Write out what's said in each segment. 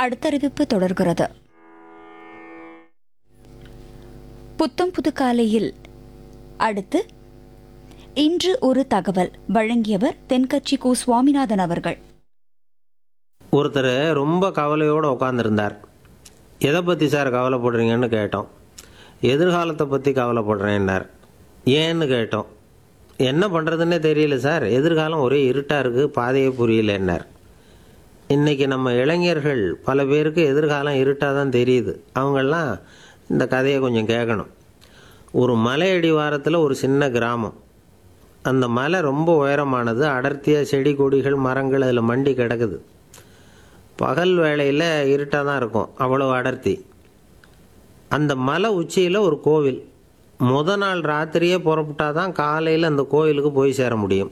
அடுத்த அறிவிப்பு தொடர்கிறது புத்தம் புது காலையில் அடுத்து இன்று ஒரு தகவல் வழங்கியவர் தென்கட்சி கு சுவாமிநாதன் அவர்கள் ஒருத்தர் ரொம்ப கவலையோடு உட்காந்துருந்தார் எதை பற்றி சார் கவலைப்படுறீங்கன்னு கேட்டோம் எதிர்காலத்தை பற்றி கவலைப்படுறேன்னார் ஏன்னு கேட்டோம் என்ன பண்ணுறதுன்னே தெரியல சார் எதிர்காலம் ஒரே இருட்டாக இருக்குது பாதையே புரியலன்னார் இன்றைக்கி நம்ம இளைஞர்கள் பல பேருக்கு எதிர்காலம் இருட்டாக தான் தெரியுது அவங்கெல்லாம் இந்த கதையை கொஞ்சம் கேட்கணும் ஒரு மலை அடிவாரத்தில் ஒரு சின்ன கிராமம் அந்த மலை ரொம்ப உயரமானது அடர்த்தியாக செடி கொடிகள் மரங்கள் அதில் மண்டி கிடக்குது பகல் வேளையில் இருட்டாக தான் இருக்கும் அவ்வளோ அடர்த்தி அந்த மலை உச்சியில் ஒரு கோவில் முத நாள் ராத்திரியே புறப்பட்டா தான் காலையில் அந்த கோயிலுக்கு போய் சேர முடியும்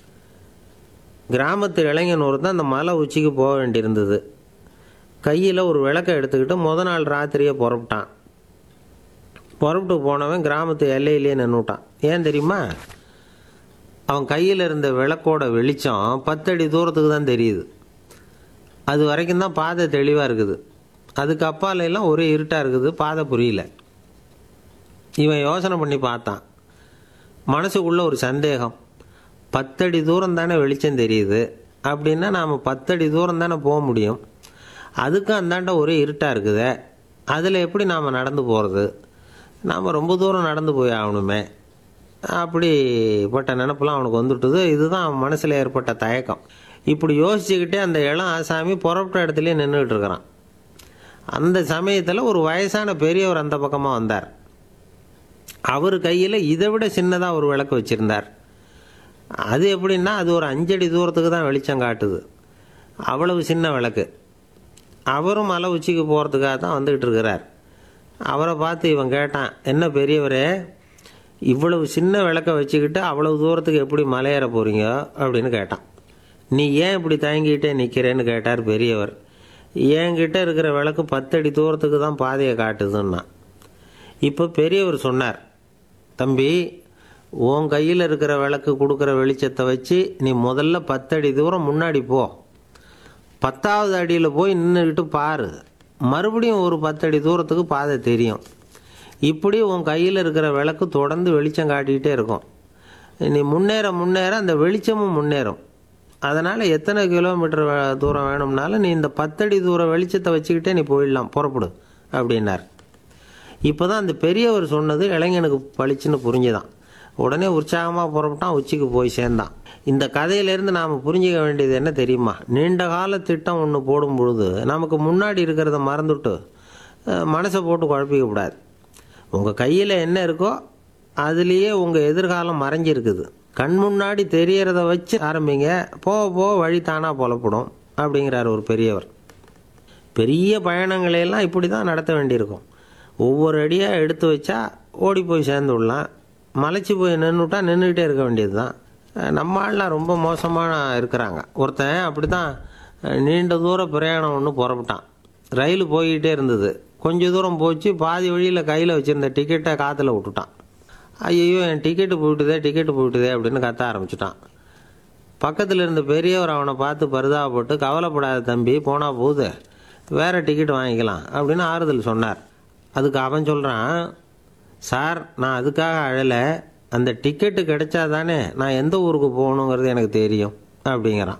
கிராமத்து இளைஞன் ஒருத்தன் அந்த மலை உச்சிக்கு போக வேண்டியிருந்தது கையில் ஒரு விளக்கை எடுத்துக்கிட்டு முத நாள் ராத்திரியே புறப்பட்டான் புறப்பட்டு போனவன் கிராமத்து எல்லையிலேயே நின்றுட்டான் ஏன் தெரியுமா அவன் கையில் இருந்த விளக்கோட வெளிச்சம் பத்தடி தூரத்துக்கு தான் தெரியுது அது வரைக்கும் தான் பாதை தெளிவாக இருக்குது அதுக்கு அப்பால எல்லாம் ஒரே இருட்டாக இருக்குது பாதை புரியல இவன் யோசனை பண்ணி பார்த்தான் மனசுக்குள்ள ஒரு சந்தேகம் பத்தடி தூரம் தானே வெளிச்சம் தெரியுது அப்படின்னா நாம் பத்தடி தூரம் தானே போக முடியும் அதுக்கும் அந்தாண்ட ஒரே இருட்டாக இருக்குதே அதில் எப்படி நாம் நடந்து போகிறது நாம் ரொம்ப தூரம் நடந்து போய் ஆகணுமே அப்படிப்பட்ட நினப்பெல்லாம் அவனுக்கு வந்துட்டுது இதுதான் அவன் மனசில் ஏற்பட்ட தயக்கம் இப்படி யோசிச்சுக்கிட்டே அந்த இளம் ஆசாமி புறப்பட்ட இடத்துலயே நின்றுட்டு இருக்கிறான் அந்த சமயத்தில் ஒரு வயசான பெரியவர் அந்த பக்கமாக வந்தார் அவர் கையில் இதை விட சின்னதாக ஒரு விளக்கு வச்சுருந்தார் அது எப்படின்னா அது ஒரு அஞ்சடி தூரத்துக்கு தான் வெளிச்சம் காட்டுது அவ்வளவு சின்ன விளக்கு அவரும் மலை உச்சிக்கு போகிறதுக்காக தான் வந்துக்கிட்டு இருக்கிறார் அவரை பார்த்து இவன் கேட்டான் என்ன பெரியவரே இவ்வளவு சின்ன விளக்கை வச்சுக்கிட்டு அவ்வளவு தூரத்துக்கு எப்படி மலையேற போகிறீங்க அப்படின்னு கேட்டான் நீ ஏன் இப்படி தயங்கிட்டே நிற்கிறேன்னு கேட்டார் பெரியவர் என்கிட்ட இருக்கிற விளக்கு பத்தடி தூரத்துக்கு தான் பாதையை காட்டுதுன்னா இப்போ பெரியவர் சொன்னார் தம்பி உன் கையில் இருக்கிற விளக்கு கொடுக்குற வெளிச்சத்தை வச்சு நீ முதல்ல பத்தடி தூரம் முன்னாடி போ பத்தாவது அடியில் போய் நின்றுக்கிட்டு பாரு மறுபடியும் ஒரு பத்தடி தூரத்துக்கு பாதை தெரியும் இப்படி உன் கையில் இருக்கிற விளக்கு தொடர்ந்து வெளிச்சம் காட்டிக்கிட்டே இருக்கும் நீ முன்னேற முன்னேற அந்த வெளிச்சமும் முன்னேறும் அதனால் எத்தனை கிலோமீட்டர் வே- தூரம் வேணும்னாலும் நீ இந்த பத்தடி தூரம் வெளிச்சத்தை வச்சுக்கிட்டே நீ போயிடலாம் புறப்படு அப்படின்னார் இப்போ தான் அந்த பெரியவர் சொன்னது இளைஞனுக்கு பளிச்சுன்னு புரிஞ்சுதான் உடனே உற்சாகமாக புறப்பட்டான் உச்சிக்கு போய் சேர்ந்தான் இந்த கதையிலேருந்து நாம் புரிஞ்சுக்க வேண்டியது என்ன தெரியுமா நீண்ட கால திட்டம் ஒன்று போடும் பொழுது நமக்கு முன்னாடி இருக்கிறத மறந்துட்டு அஹ், மனசை போட்டு குழப்பிக்க கூடாது உங்கள் கையில் என்ன இருக்கோ அதுலேயே உங்கள் எதிர்காலம் மறைஞ்சிருக்குது கண் முன்னாடி தெரியறத வச்சு ஆரம்பிங்க போக போக வழி தானாக புலப்படும் அப்படிங்கிறார் ஒரு பெரியவர் பெரிய பயணங்களையெல்லாம் இப்படி தான் நடத்த வேண்டியிருக்கும் ஒவ்வொரு அடியாக எடுத்து வச்சா ஓடி போய் சேர்ந்து விடலாம் மலைச்சு போய் நின்றுட்டா நின்றுக்கிட்டே இருக்க வேண்டியது தான் நம்ம ஆள்லாம் ரொம்ப மோசமாக இருக்கிறாங்க ஒருத்தன் அப்படி தான் நீண்ட தூர பிரயாணம் ஒன்று புறப்பட்டான் ரயில் போய்கிட்டே இருந்தது கொஞ்ச தூரம் போச்சு பாதி வழியில் கையில் வச்சுருந்த டிக்கெட்டை காற்றுல விட்டுட்டான் ஐயோ என் டிக்கெட்டு போயிட்டுதே டிக்கெட்டு போயிட்டுதே அப்படின்னு கத்த ஆரம்பிச்சிட்டான் பக்கத்தில் இருந்த பெரியவர் அவனை பார்த்து பரிதாபப்பட்டு கவலைப்படாத தம்பி போனால் போகுது வேற டிக்கெட் வாங்கிக்கலாம் அப்படின்னு ஆறுதல் சொன்னார் அதுக்கு அவன் சொல்கிறான் சார் நான் அதுக்காக அழலை அந்த டிக்கெட்டு கிடைச்சா தானே நான் எந்த ஊருக்கு போகணுங்கிறது எனக்கு தெரியும் அப்படிங்கிறான்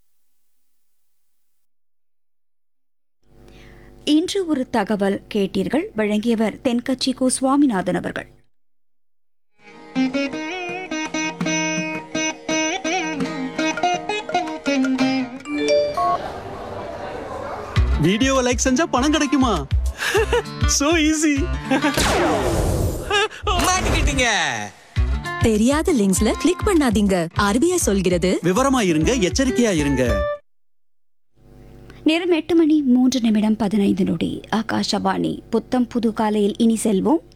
இன்று ஒரு தகவல் கேட்டீர்கள் வழங்கியவர் தென்கட்சி கு சுவாமிநாதன் அவர்கள் வீடியோவை லைக் செஞ்சா பணம் கிடைக்குமா சோ ஈஸி மாட்டிக்கிட்டீங்க தெரியாத லிங்க்ஸ்ல கிளிக் பண்ணாதீங்க ஆர்பிஐ சொல்கிறது விவரமா இருங்க எச்சரிக்கையா இருங்க நேரம் எட்டு மணி மூன்று நிமிடம் பதினைந்து நொடி ஆகாஷவாணி புத்தம் புது காலையில் இனி செல்வோம்